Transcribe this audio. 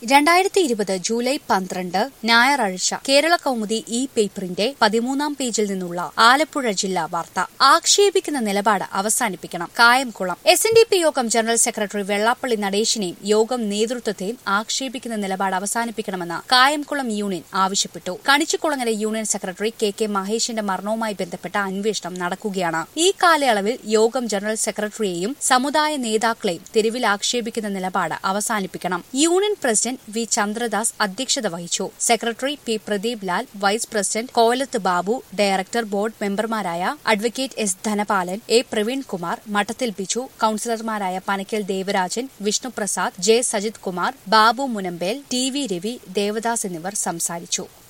രണ്ടായിരത്തി ഇരുപത് ജൂലൈ പന്ത്രണ്ട് ഞായറാഴ്ച കേരള കൗമുദി ഇ പേപ്പറിന്റെ പതിമൂന്നാം പേജിൽ നിന്നുള്ള ആലപ്പുഴ ജില്ലാ വാർത്ത ആക്ഷേപിക്കുന്ന നിലപാട് അവസാനിപ്പിക്കണം Kayamkulam S N D P യോഗം ജനറൽ സെക്രട്ടറി വെള്ളാപ്പള്ളി നടേശിനെയും യോഗം നേതൃത്വത്തെയും ആക്ഷേപിക്കുന്ന നിലപാട് അവസാനിപ്പിക്കണമെന്ന് കായംകുളം യൂണിയൻ ആവശ്യപ്പെട്ടു Kanichukulangara union secretary K K മഹേഷിന്റെ മരണവുമായി ബന്ധപ്പെട്ട അന്വേഷണം നടക്കുകയാണ് ഈ കാലയളവിൽ യോഗം ജനറൽ സെക്രട്ടറിയെയും സമുദായ നേതാക്കളെയും തെരുവിൽ ആക്ഷേപിക്കുന്ന നിലപാട് അവസാനിപ്പിക്കണം യൂണിയൻ പ്രസിഡന്റ് വി ചന്ദ്രദാസ് അധ്യക്ഷത വഹിച്ചു secretary P Pradeep Lal vice president Kolath Babu director board മെമ്പർമാരായ advocate S Dhanapalan A Praveen Kumar Madathil Biju കൌൺസിലർമാരായ Panakkal Devarajan Vishnuprasad J Sajith Kumar Babu Munambel T V Ravi Devadas എന്നിവർ സംസാരിച്ചു